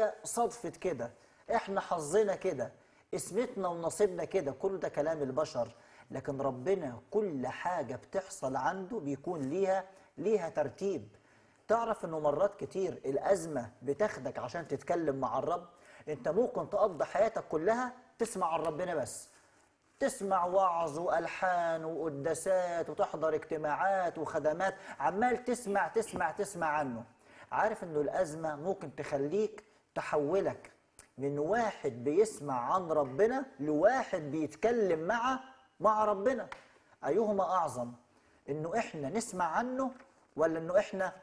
هي صدفة كده احنا حظنا كده اسمتنا ونصيبنا كده كل ده كلام البشر لكن ربنا كل حاجة بتحصل عنده بيكون ليها ليها ترتيب تعرف انه مرات كتير الأزمة بتاخدك عشان تتكلم مع الرب انت ممكن تقضي حياتك كلها تسمع عن ربنا بس تسمع وعظ والحان وقداسات وتحضر اجتماعات وخدمات عمال تسمع تسمع تسمع عنه عارف انه الازمه ممكن تخليك تحولك من واحد بيسمع عن ربنا لواحد بيتكلم مع مع ربنا ايهما اعظم انه احنا نسمع عنه ولا انه احنا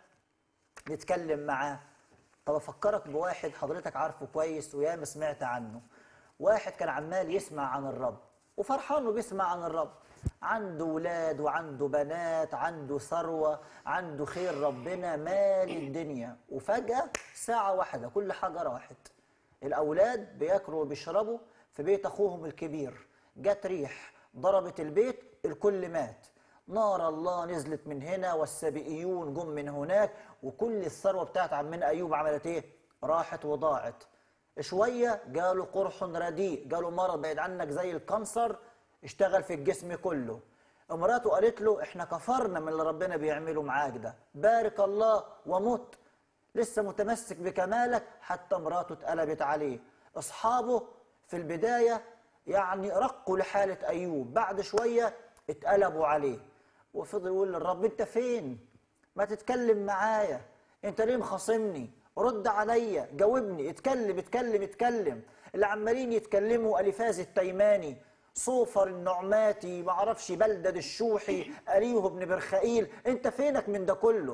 نتكلم معاه طب افكرك بواحد حضرتك عارفه كويس وياما سمعت عنه واحد كان عمال يسمع عن الرب وفرحان انه بيسمع عن الرب عنده ولاد وعنده بنات عنده ثروة عنده خير ربنا مال الدنيا وفجأة ساعة واحدة كل حاجة راحت الأولاد بياكلوا وبيشربوا في بيت أخوهم الكبير جت ريح ضربت البيت الكل مات نار الله نزلت من هنا والسبئيون جم من هناك وكل الثروة بتاعت عمنا أيوب عملت إيه؟ راحت وضاعت شوية جاله قرح رديء جاله مرض بعيد عنك زي الكانسر اشتغل في الجسم كله امراته قالت له احنا كفرنا من اللي ربنا بيعمله معاك ده بارك الله ومت لسه متمسك بكمالك حتى مراته اتقلبت عليه اصحابه في البداية يعني رقوا لحالة ايوب بعد شوية اتقلبوا عليه وفضل يقول للرب انت فين ما تتكلم معايا انت ليه مخاصمني رد عليا جاوبني اتكلم اتكلم اتكلم اللي عمالين يتكلموا الفاز التيماني صوفر النعماتي معرفش بلدد الشوحي أريه بن برخائيل انت فينك من ده كله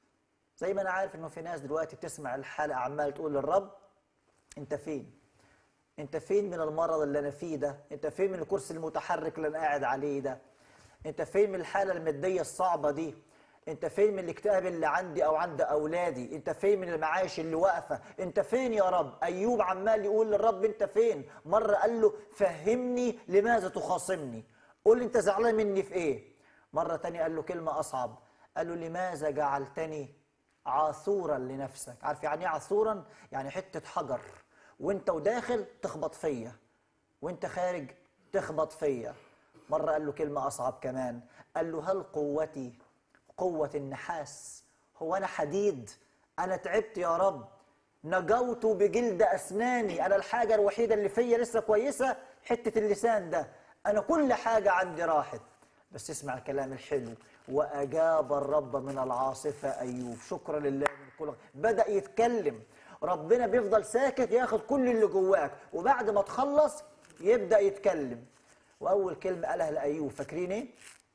زي ما انا عارف انه في ناس دلوقتي بتسمع الحلقه عمال تقول للرب انت فين انت فين من المرض اللي انا فيه ده انت فين من الكرسي المتحرك اللي انا قاعد عليه ده انت فين من الحاله الماديه الصعبه دي انت فين من الاكتئاب اللي عندي او عند اولادي انت فين من المعايش اللي واقفه انت فين يا رب ايوب عمال يقول للرب انت فين مره قال له فهمني لماذا تخاصمني قول لي انت زعلان مني في ايه مره تانية قال له كلمه اصعب قال له لماذا جعلتني عاثورا لنفسك عارف يعني ايه عاثورا يعني حته حجر وانت وداخل تخبط فيا وانت خارج تخبط فيا مره قال له كلمه اصعب كمان قال له هل قوتي قوة النحاس هو أنا حديد أنا تعبت يا رب نجوت بجلد أسناني أنا الحاجة الوحيدة اللي فيا لسه كويسة حتة اللسان ده أنا كل حاجة عندي راحت بس اسمع الكلام الحلو وأجاب الرب من العاصفة أيوب شكرا لله من كل بدأ يتكلم ربنا بيفضل ساكت ياخد كل اللي جواك وبعد ما تخلص يبدأ يتكلم وأول كلمة قالها لأيوب فاكرين إيه؟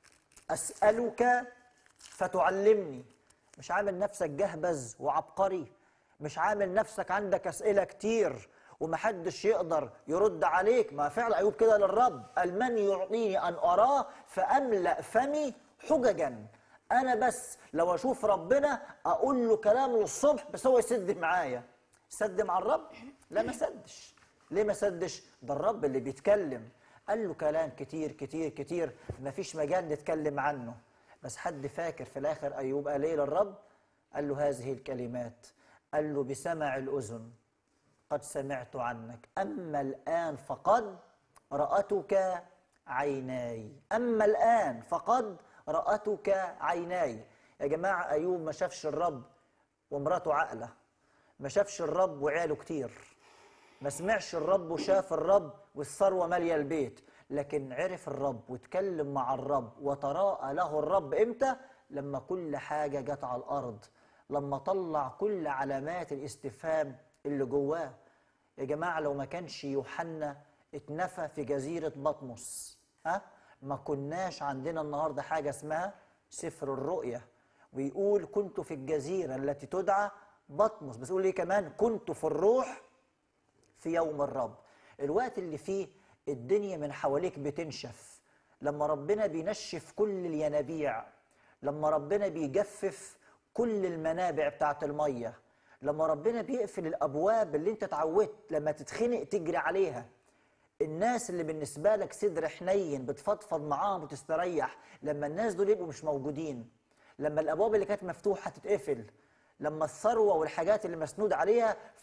أسألك فتعلمني مش عامل نفسك جهبذ وعبقري مش عامل نفسك عندك أسئلة كتير ومحدش يقدر يرد عليك ما فعل أيوب كده للرب قال من يعطيني أن أراه فأملأ فمي حججا أنا بس لو أشوف ربنا أقول له كلام للصبح بس هو يسد معايا سد مع الرب لا ما سدش ليه ما سدش ده الرب اللي بيتكلم قال له كلام كتير كتير كتير مفيش مجال نتكلم عنه بس حد فاكر في الاخر ايوب قال ايه للرب قال له هذه الكلمات قال له بسمع الاذن قد سمعت عنك اما الان فقد راتك عيناي اما الان فقد راتك عيناي يا جماعه ايوب ما شافش الرب ومراته عاقله ما شافش الرب وعياله كتير ما سمعش الرب وشاف الرب والثروه ماليه البيت لكن عرف الرب واتكلم مع الرب وتراءى له الرب امتى لما كل حاجه جت على الارض لما طلع كل علامات الاستفهام اللي جواه يا جماعه لو ما كانش يوحنا اتنفى في جزيره بطمس ها ما كناش عندنا النهارده حاجه اسمها سفر الرؤيا ويقول كنت في الجزيره التي تدعى بطمس بس يقول ايه كمان كنت في الروح في يوم الرب الوقت اللي فيه الدنيا من حواليك بتنشف لما ربنا بينشف كل الينابيع لما ربنا بيجفف كل المنابع بتاعت المية لما ربنا بيقفل الأبواب اللي انت اتعودت لما تتخنق تجري عليها الناس اللي بالنسبة لك صدر حنين بتفضفض معاهم وتستريح لما الناس دول يبقوا مش موجودين لما الأبواب اللي كانت مفتوحة تتقفل لما الثروة والحاجات اللي مسنود عليها